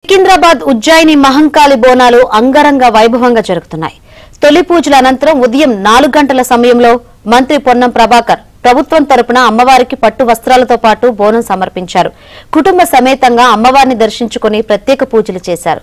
సికింద్రాబాద్ ఉజ్జయిని మహంకాళి బోనాలు అంగరంగ వైభవంగా జరుగుతున్నాయి తొలి పూజల అనంతరం ఉదయం నాలుగు గంటల సమయంలో మంత్రి పొన్నం ప్రభాకర్ ప్రభుత్వం తరపున అమ్మవారికి పట్టు వస్త్రాలతో పాటు బోనం సమర్పించారు కుటుంబ సమేతంగా అమ్మవారిని దర్శించుకుని ప్రత్యేక పూజలు చేశారు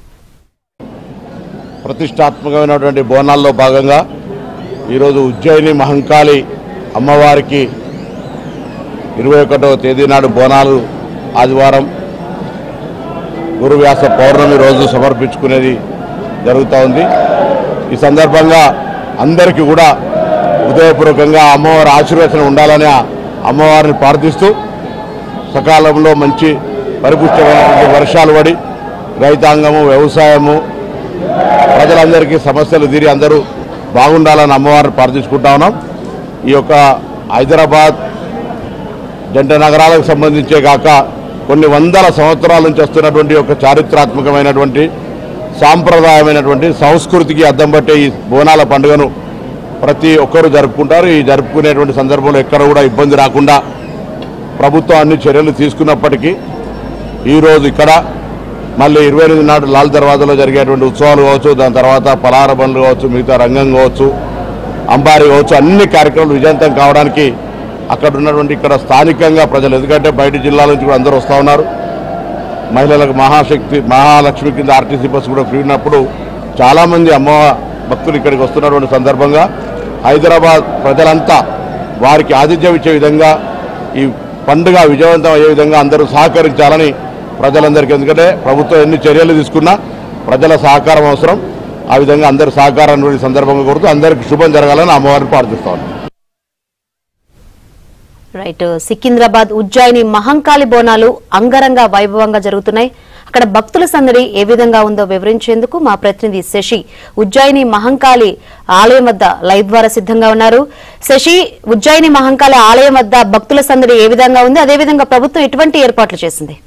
ప్రతిష్టాత్మకమైనటువంటి బోనాల్లో భాగంగా ఈరోజు ఉజ్జయిని మహంకాళి అమ్మవారికి ఇరవై ఒకటవ తేదీ నాడు బోనాలు ఆదివారం గురువ్యాస పౌర్ణమి రోజు సమర్పించుకునేది జరుగుతూ ఉంది ఈ సందర్భంగా అందరికీ కూడా హృదయపూర్వకంగా అమ్మవారి ఆశీర్వచనం ఉండాలని ఆ అమ్మవారిని ప్రార్థిస్తూ సకాలంలో మంచి పరిపుష్టమైనటువంటి వర్షాలు పడి రైతాంగము వ్యవసాయము ప్రజలందరికీ సమస్యలు తీరి అందరూ బాగుండాలని అమ్మవారిని ప్రార్థించుకుంటా ఉన్నాం ఈ యొక్క హైదరాబాద్ జంట నగరాలకు సంబంధించే కాక కొన్ని వందల సంవత్సరాల నుంచి వస్తున్నటువంటి ఒక చారిత్రాత్మకమైనటువంటి సాంప్రదాయమైనటువంటి సంస్కృతికి అద్దం పట్టే ఈ బోనాల పండుగను ప్రతి ఒక్కరూ జరుపుకుంటారు ఈ జరుపుకునేటువంటి సందర్భంలో ఎక్కడ కూడా ఇబ్బంది రాకుండా ప్రభుత్వం అన్ని చర్యలు తీసుకున్నప్పటికీ ఈరోజు ఇక్కడ మళ్ళీ ఇరవై ఎనిమిది నాడు లాల్ దర్వాజాలో జరిగేటువంటి ఉత్సవాలు కావచ్చు దాని తర్వాత పలార బండ్లు కావచ్చు మిగతా రంగం కావచ్చు అంబారి కావచ్చు అన్ని కార్యక్రమాలు విజయంతం కావడానికి అక్కడ ఉన్నటువంటి ఇక్కడ స్థానికంగా ప్రజలు ఎందుకంటే బయట జిల్లాల నుంచి కూడా అందరూ వస్తూ ఉన్నారు మహిళలకు మహాశక్తి మహాలక్ష్మి కింద ఆర్టీసీ బస్సు కూడా ఫ్రీ ఉన్నప్పుడు చాలామంది అమ్మ భక్తులు ఇక్కడికి వస్తున్నటువంటి సందర్భంగా హైదరాబాద్ ప్రజలంతా వారికి ఆతిథ్యం ఇచ్చే విధంగా ఈ పండుగ విజయవంతం అయ్యే విధంగా అందరూ సహకరించాలని ప్రజలందరికీ ఎందుకంటే ప్రభుత్వం ఎన్ని చర్యలు తీసుకున్నా ప్రజల సహకారం అవసరం ఆ విధంగా అందరి సహకారాన్ని కూడా ఈ సందర్భంగా కోరుతూ అందరికీ శుభం జరగాలని అమ్మవారిని ప్రార్థిస్తాను రైట్ సికింద్రాబాద్ ఉజ్జయిని మహంకాళి బోనాలు అంగరంగ వైభవంగా జరుగుతున్నాయి అక్కడ భక్తుల సందడి ఏ విధంగా ఉందో వివరించేందుకు మా ప్రతినిధి శశి ఉజ్జయిని మహంకాళి ఆలయం వద్ద లైవ్ ద్వారా సిద్ధంగా ఉన్నారు శశి ఉజ్జయిని మహంకాళి ఆలయం వద్ద భక్తుల సందడి ఏ విధంగా ఉంది అదేవిధంగా ప్రభుత్వం ఎటువంటి ఏర్పాట్లు చేసింది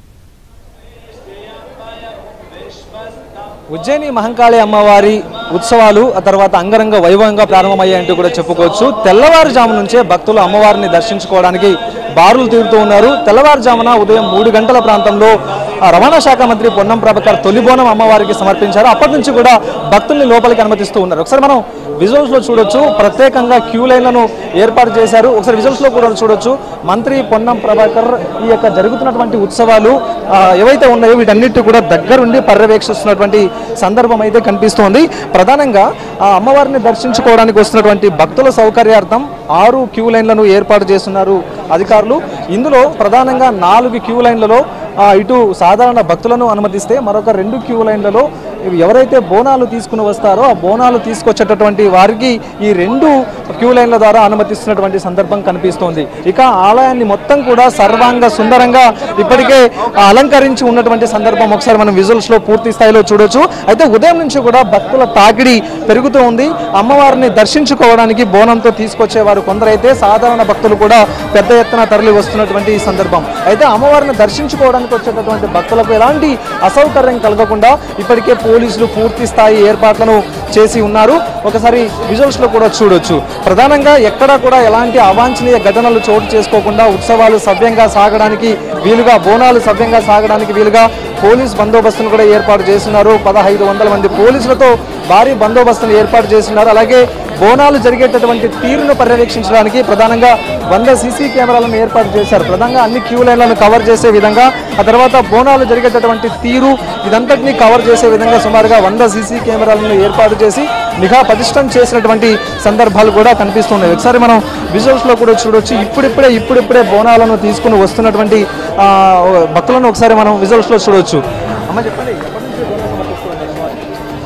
ఉజ్జయిని మహంకాళి అమ్మవారి ఉత్సవాలు ఆ తర్వాత అంగరంగ వైభవంగా ప్రారంభమయ్యాయంటూ కూడా చెప్పుకోవచ్చు తెల్లవారుజాము నుంచే భక్తులు అమ్మవారిని దర్శించుకోవడానికి బారులు తీరుతూ ఉన్నారు తెల్లవారుజామున ఉదయం మూడు గంటల ప్రాంతంలో ఆ రవాణా శాఖ మంత్రి పొన్నం ప్రభాకర్ తొలిబోనం అమ్మవారికి సమర్పించారు అప్పటి నుంచి కూడా భక్తుల్ని లోపలికి అనుమతిస్తూ ఉన్నారు ఒకసారి మనం విజువల్స్ లో చూడొచ్చు ప్రత్యేకంగా క్యూ లైన్లను ఏర్పాటు చేశారు ఒకసారి విజువల్స్ లో కూడా చూడొచ్చు మంత్రి పొన్నం ప్రభాకర్ ఈ యొక్క జరుగుతున్నటువంటి ఉత్సవాలు ఆ, ఏవైతే ఉన్నాయో వీటన్నిటి కూడా దగ్గరుండి పర్యవేక్షిస్తున్నటువంటి సందర్భం అయితే కనిపిస్తోంది ప్రధానంగా ఆ అమ్మవారిని దర్శించుకోవడానికి వస్తున్నటువంటి భక్తుల సౌకర్యార్థం ఆరు క్యూ లైన్లను ఏర్పాటు చేస్తున్నారు అధికారులు ఇందులో ప్రధానంగా నాలుగు క్యూ లైన్లలో ఆ, ఇటు సాధారణ భక్తులను అనుమతిస్తే మరొక రెండు క్యూ లైన్లలో ఇవి ఎవరైతే బోనాలు తీసుకుని వస్తారో ఆ బోనాలు తీసుకొచ్చేటటువంటి వారికి ఈ రెండు క్యూ లైన్ల ద్వారా అనుమతిస్తున్నటువంటి సందర్భం కనిపిస్తోంది ఇక ఆలయాన్ని మొత్తం కూడా సర్వాంగ సుందరంగా ఇప్పటికే అలంకరించి ఉన్నటువంటి సందర్భం ఒకసారి మనం విజువల్స్ లో పూర్తి స్థాయిలో చూడొచ్చు అయితే ఉదయం నుంచి కూడా భక్తుల తాకిడి పెరుగుతూ ఉంది అమ్మవారిని దర్శించుకోవడానికి బోనంతో తీసుకొచ్చేవారు కొందరైతే సాధారణ భక్తులు కూడా పెద్ద ఎత్తున తరలి వస్తున్నటువంటి ఈ సందర్భం అయితే అమ్మవారిని దర్శించుకోవడానికి వచ్చేటటువంటి భక్తులకు ఎలాంటి అసౌకర్యం కలగకుండా ఇప్పటికే పోలీసులు పూర్తి స్థాయి ఏర్పాట్లను చేసి ఉన్నారు ఒకసారి విజువల్స్ లో కూడా చూడొచ్చు ప్రధానంగా ఎక్కడా కూడా ఎలాంటి అవాంఛనీయ ఘటనలు చోటు చేసుకోకుండా ఉత్సవాలు సవ్యంగా సాగడానికి వీలుగా బోనాలు సవ్యంగా సాగడానికి వీలుగా పోలీస్ బందోబస్తును కూడా ఏర్పాటు చేస్తున్నారు పదహైదు వందల మంది పోలీసులతో భారీ బందోబస్తును ఏర్పాటు చేస్తున్నారు అలాగే బోనాలు జరిగేటటువంటి తీరును పర్యవేక్షించడానికి ప్రధానంగా వంద సీసీ కెమెరాలను ఏర్పాటు చేశారు ప్రధానంగా అన్ని క్యూ లైన్లను కవర్ చేసే విధంగా ఆ తర్వాత బోనాలు జరిగేటటువంటి తీరు ఇదంతటినీ కవర్ చేసే విధంగా సుమారుగా వంద సీసీ కెమెరాలను ఏర్పాటు చేసి నిఘా పటిష్టం చేసినటువంటి సందర్భాలు కూడా కనిపిస్తున్నాయి ఒకసారి మనం విజువల్స్ లో కూడా చూడొచ్చు ఇప్పుడిప్పుడే ఇప్పుడిప్పుడే బోనాలను తీసుకుని వస్తున్నటువంటి ఆ, భక్తులను ఒకసారి మనం విజువల్స్ లో చూడొచ్చు అమ్మ చెప్పండి ఎప్పటి నుంచి బోనాలు సమర్పిస్తున్నారు అమ్మవారికి?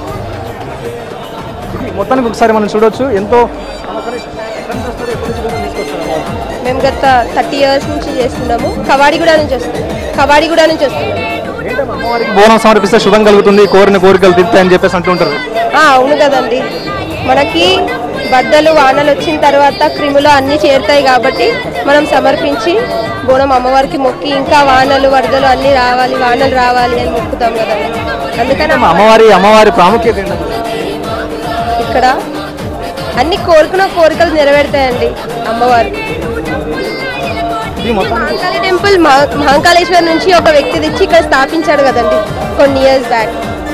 ఇది మొత్తానికి ఒకసారి మనం చూడొచ్చు ఎంతో మేము గత థర్టీ ఇయర్స్ నుంచి చేస్తున్నాము కవాడిగూడ నుంచి వస్తున్నాం కవాడిగూడ నుంచి వస్తున్నాం ఏంటమ్మా అమ్మవారికి బోనం సమర్పిస్తే శుభం కలుగుతుంది కోరిన కోరికలు తీరుతాయని చెప్పేసి అంటుంటారు ఆ, అవును కదండి మనకి బద్దలు వానలు వచ్చిన తర్వాత క్రిములు అన్నీ చేరుతాయి కాబట్టి మనం సమర్పించి బోనం అమ్మవారికి మొక్కి ఇంకా వానలు వరదలు అన్నీ రావాలి వానలు రావాలి అని మొక్కుతాం కదండి అందుకని ఏంటమ్మా అమ్మవారి అమ్మవారి ప్రాముఖ్యత ఏంటమ్మా ఇక్కడ అన్ని కోరుకున్న కోరికలు నెరవేరుతాయండి అమ్మవారు ఇది మొత్తం మహాకాళి టెంపుల్ మహా- మహాకాళేశ్వర్ నుంచి ఒక వ్యక్తి తెచ్చి ఇక్కడ స్థాపించాడు కదండి కొన్ని ఇయర్స్ బ్యాక్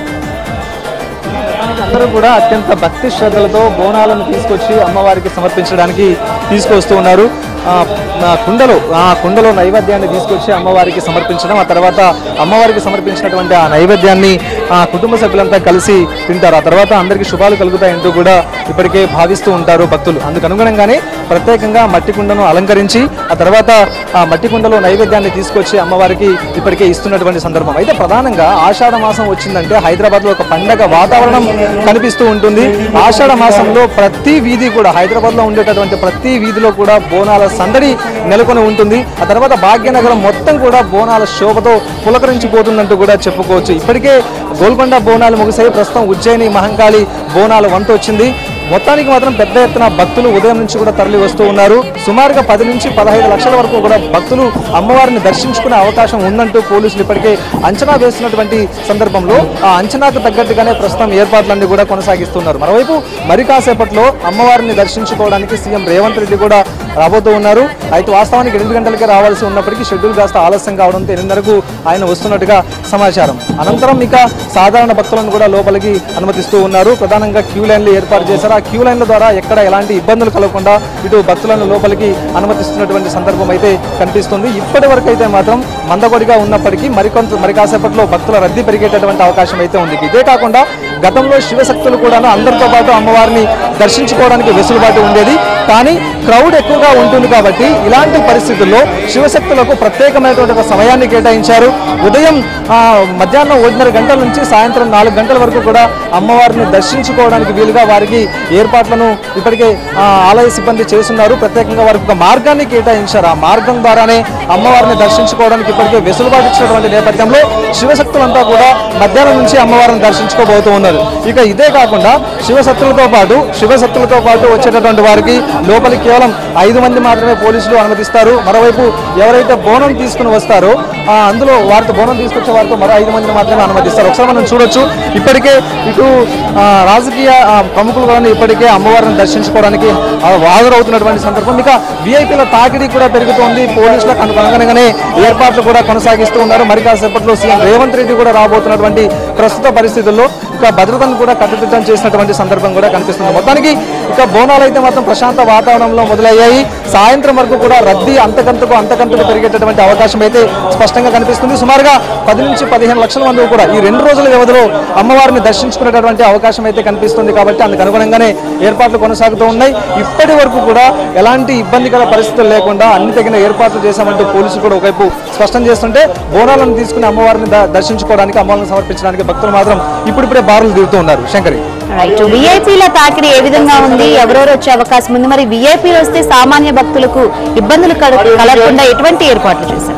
అందరూ కూడా అత్యంత భక్తి శ్రద్ధలతో బోనాలను తీసుకొచ్చి అమ్మవారికి సమర్పించడానికి తీసుకొస్తూ ఉన్నారు ఆ, ఆ కుండలో ఆ కుండలో నైవేద్యాన్ని తీసుకొచ్చి అమ్మవారికి సమర్పించడం ఆ తర్వాత అమ్మవారికి సమర్పించినటువంటి ఆ నైవేద్యాన్ని ఆ కుటుంబ సభ్యులంతా కలిసి తింటారు ఆ తర్వాత అందరికీ శుభాలు కలుగుతాయంటూ కూడా ఇప్పటికే భావిస్తూ ఉంటారు భక్తులు అందుకు అనుగుణంగానే ప్రత్యేకంగా మట్టి కుండను అలంకరించి ఆ తర్వాత ఆ మట్టి కుండలో నైవేద్యాన్ని తీసుకొచ్చి అమ్మవారికి ఇప్పటికే ఇస్తున్నటువంటి సందర్భం అయితే ప్రధానంగా ఆషాఢ మాసం వచ్చిందంటే హైదరాబాద్ లో ఒక పండగ వాతావరణం కనిపిస్తూ ఉంటుంది ఆషాఢ మాసంలో ప్రతి వీధి కూడా హైదరాబాద్ లో ఉండేటటువంటి ప్రతి వీధిలో కూడా బోనాల సందడి నెలకొని ఉంటుంది ఆ తర్వాత భాగ్యనగరం మొత్తం కూడా బోనాల శోభతో పులకరించిపోతుందంటూ కూడా చెప్పుకోవచ్చు ఇప్పటికే గోల్కొండ బోనాలు ముగిసాయి ప్రస్తుతం ఉజ్జయిని మహంకాళి బోనాల వంతు వచ్చింది మొత్తానికి మాత్రం పెద్ద ఎత్తున భక్తులు ఉదయం నుంచి కూడా తరలి వస్తూ ఉన్నారు సుమారుగా పది నుంచి పదహైదు లక్షల వరకు కూడా భక్తులు అమ్మవారిని దర్శించుకునే అవకాశం ఉందంటూ పోలీసులు ఇప్పటికే అంచనా వేస్తున్నటువంటి సందర్భంలో ఆ అంచనాకు తగ్గట్టుగానే ప్రస్తుతం ఏర్పాట్లన్నీ కూడా కొనసాగిస్తున్నారు మరోవైపు మరి కాసేపట్లో అమ్మవారిని దర్శించుకోవడానికి సీఎం రేవంత్ రెడ్డి కూడా రాబోతూ ఉన్నారు అయితే వాస్తవానికి ఎనిమిది గంటలకే రావాల్సి ఉన్నప్పటికీ షెడ్యూల్ కాస్త ఆలస్యం కావడంతో ఎనిమిదిన్నరకు ఆయన వస్తున్నట్టుగా సమాచారం అనంతరం ఇక సాధారణ భక్తులను కూడా లోపలికి అనుమతిస్తూ ఉన్నారు ప్రధానంగా క్యూ లైన్లు ఏర్పాటు చేశారు ఆ క్యూ లైన్ల ద్వారా ఎక్కడ ఎలాంటి ఇబ్బందులు కలగకుండా ఇటు భక్తులను లోపలికి అనుమతిస్తున్నటువంటి సందర్భం అయితే కనిపిస్తుంది ఇప్పటి వరకు అయితే మాత్రం మందకొడిగా ఉన్నప్పటికీ మరికొంత మరి కాసేపట్లో భక్తుల రద్దీ పెరిగేటటువంటి అవకాశం అయితే ఉంది ఇదే కాకుండా గతంలో శివశక్తులు కూడా అందరితో పాటు అమ్మవారిని దర్శించుకోవడానికి వెసులుబాటు ఉండేది కానీ క్రౌడ్ ఎక్కువగా ఉంటుంది కాబట్టి ఇలాంటి పరిస్థితుల్లో శివశక్తులకు ప్రత్యేకమైనటువంటి ఒక సమయాన్ని కేటాయించారు ఉదయం ఆ, మధ్యాహ్నం ఒకటిన్నర గంటల నుంచి సాయంత్రం నాలుగు గంటల వరకు కూడా అమ్మవారిని దర్శించుకోవడానికి వీలుగా వారికి ఏర్పాట్లను ఇప్పటికే ఆ, ఆలయ సిబ్బంది చేస్తున్నారు ప్రత్యేకంగా వారికి ఒక మార్గాన్ని కేటాయించారు ఆ మార్గం ద్వారానే అమ్మవారిని దర్శించుకోవడానికి ఇప్పటికే వెసులుబాటు ఇచ్చినటువంటి నేపథ్యంలో శివశక్తులంతా కూడా మధ్యాహ్నం నుంచి అమ్మవారిని దర్శించుకోబోతూ ఉన్నారు ఇక ఇదే కాకుండా శివశక్తులతో పాటు శివశక్తులతో పాటు వచ్చేటటువంటి వారికి లోపలికి కేవలం ఐదు మంది మాత్రమే పోలీసులు అనుమతిస్తారు మరోవైపు ఎవరైతే బోనం తీసుకుని వస్తారో ఆ, అందులో వారితో బోనం తీసుకొచ్చే వారితో మరో ఐదు మందిని మాత్రమే అనుమతిస్తారు ఒకసారి మనం చూడొచ్చు ఇప్పటికే ఇటు ఆ, రాజకీయ ఆ, ప్రముఖులు కూడా ఇప్పటికే అమ్మవారిని దర్శించుకోవడానికి ఆ, హాజరవుతున్నటువంటి సందర్భం ఇక విఐపీల తాకిడి కూడా పెరుగుతోంది పోలీసులకు అనుగుణంగానే ఏర్పాట్లు కూడా కొనసాగిస్తూ ఉన్నారు మరి కాసేపట్లో సీఎం రేవంత్ రెడ్డి కూడా రాబోతున్నటువంటి ప్రస్తుత పరిస్థితుల్లో ఇక భద్రతను కూడా కట్టుదిట్టం చేసినటువంటి సందర్భం కూడా కనిపిస్తుంది మొత్తానికి ఇక బోనాలు అయితే మాత్రం ప్రశాంత వాతావరణంలో మొదలయ్యాయి సాయంత్రం వరకు కూడా రద్దీ అంతకంతకు అంతకంతకు పెరిగేటటువంటి అవకాశం అయితే స్పష్టంగా కనిపిస్తుంది సుమారుగా పది నుంచి పదిహేను లక్షల మంది కూడా ఈ రెండు రోజుల వ్యవధిలో అమ్మవారిని దర్శించుకునేటటువంటి అవకాశం అయితే కనిపిస్తుంది కాబట్టి అందుకు అనుగుణంగానే ఏర్పాట్లు కొనసాగుతూ ఉన్నాయి ఇప్పటి వరకు కూడా ఎలాంటి ఇబ్బందికర పరిస్థితులు లేకుండా అన్ని తగిన ఏర్పాట్లు చేశామంటూ పోలీసులు కూడా ఒకవైపు స్పష్టం చేస్తుంటే బోనాలను తీసుకుని అమ్మవారిని ద- దర్శించుకోవడానికి అమ్మవారిని సమర్పించడానికి భక్తులు మాత్రం ఇప్పుడిప్పుడే బారులు దిగుతూ ఉన్నారు శంకరి రైట్ విఐపీల తాకిడి ఏ విధంగా ఉంది ఎవరెవరు వచ్చే అవకాశం ఉంది మరి విఐపీ వస్తే సామాన్య భక్తులకు ఇబ్బందులు కల- కలగకుండా ఎటువంటి ఏర్పాట్లు చేశారు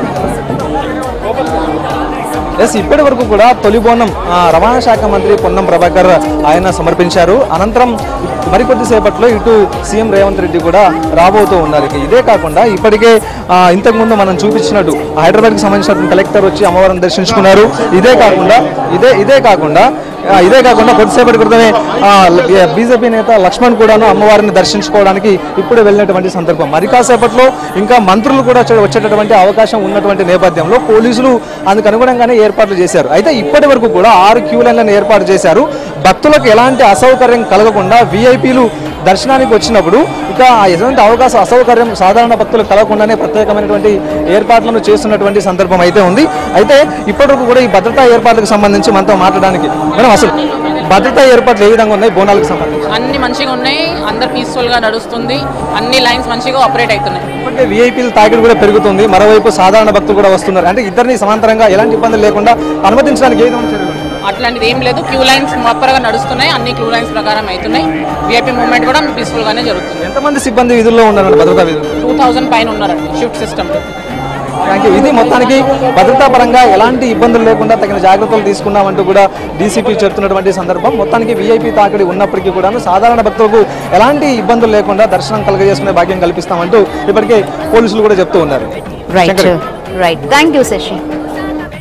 ఎస్ ఇప్పటి వరకు కూడా తొలి బోనం ఆ, రవాణా శాఖ మంత్రి పొన్నం ప్రభాకర్ ఆయన సమర్పించారు అనంతరం మరికొద్ది సేపట్లో ఇటు సీఎం రేవంత్ రెడ్డి కూడా రాబోతూ ఉన్నారు ఇక ఇదే కాకుండా ఇప్పటికే ఆ, ఇంతకుముందు మనం చూపించినట్టు హైదరాబాద్కి సంబంధించిన కలెక్టర్ వచ్చి అమ్మవారిని దర్శించుకున్నారు ఇదే కాకుండా ఇదే ఇదే కాకుండా ఆ, ఇదే కాకుండా కొద్దిసేపటి క్రితమే బీజేపీ నేత లక్ష్మణ్ కూడాను అమ్మవారిని దర్శించుకోవడానికి ఇప్పుడు వెళ్ళినటువంటి సందర్భం మరి కాసేపట్లో ఇంకా మంత్రులు కూడా వచ్చే- వచ్చేటటువంటి అవకాశం ఉన్నటువంటి నేపథ్యంలో పోలీసులు అందుకు అనుగుణంగానే ఏర్పాట్లు చేశారు అయితే ఇప్పటి వరకు కూడా ఆరు క్యూ లైన్లను ఏర్పాటు చేశారు భక్తులకు ఎలాంటి అసౌకర్యం కలగకుండా విఐపీలు దర్శనానికి వచ్చినప్పుడు ఇక ఎటువంటి అవకాశం అసౌకర్యం సాధారణ భక్తులు కలగకుండానే ప్రత్యేకమైనటువంటి ఏర్పాట్లను చేస్తున్నటువంటి సందర్భం అయితే ఉంది అయితే ఇప్పటివరకు కూడా ఈ భద్రతా ఏర్పాట్లకు సంబంధించి మనతో మాట్లాడడానికి మేడం అసలు భద్రతా ఏర్పాట్లు ఏ విధంగా ఉన్నాయి బోనాలకు సంబంధించి అన్ని మంచిగా ఉన్నాయి అందరు పీస్ఫుల్ గా నడుస్తుంది అన్ని లైన్స్ మంచిగా ఆపరేట్ అవుతున్నాయి అంటే వీఐపీల తాకిడి కూడా పెరుగుతుంది మరోవైపు సాధారణ భక్తులు కూడా వస్తున్నారు అంటే ఇద్దరిని సమాంతరంగా ఎలాంటి ఇబ్బందులు లేకుండా అనుమతించడానికి ఏ విధమైన చర్యలు ఉన్నాయి? అట్లాంటిది ఏం లేదు క్యూ లైన్స్ ప్రాపర్గా నడుస్తున్నాయి అన్ని క్యూ లైన్స్ ప్రకారం అవుతున్నాయి విఐపీ మూవ్మెంట్ కూడా పీస్ఫుల్ గానే జరుగుతుంది ఎంతమంది సిబ్బంది విధుల్లో ఉన్నారు భద్రతా విధులు టూ థౌజండ్ పైన ఉన్నారండి షిఫ్ట్ సిస్టమ్ థ్యాంక్ యూ ఇది మొత్తానికి భద్రతా పరంగా ఎలాంటి ఇబ్బందులు లేకుండా తగిన జాగ్రత్తలు తీసుకున్నామంటూ కూడా డీసీపీ చెప్తున్నటువంటి సందర్భం మొత్తానికి వీఐపీ తాకిడి ఉన్నప్పటికీ కూడా సాధారణ భక్తులకు ఎలాంటి ఇబ్బందులు లేకుండా దర్శనం కలుగజేసుకునే భాగ్యం కల్పిస్తామంటూ ఇప్పటికే పోలీసులు కూడా చెప్తూ ఉన్నారు right Shankari. Right thank you Shashi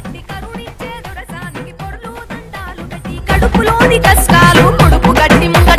కడుపులోని కష్టాలు పొడుపు గట్టి ముండ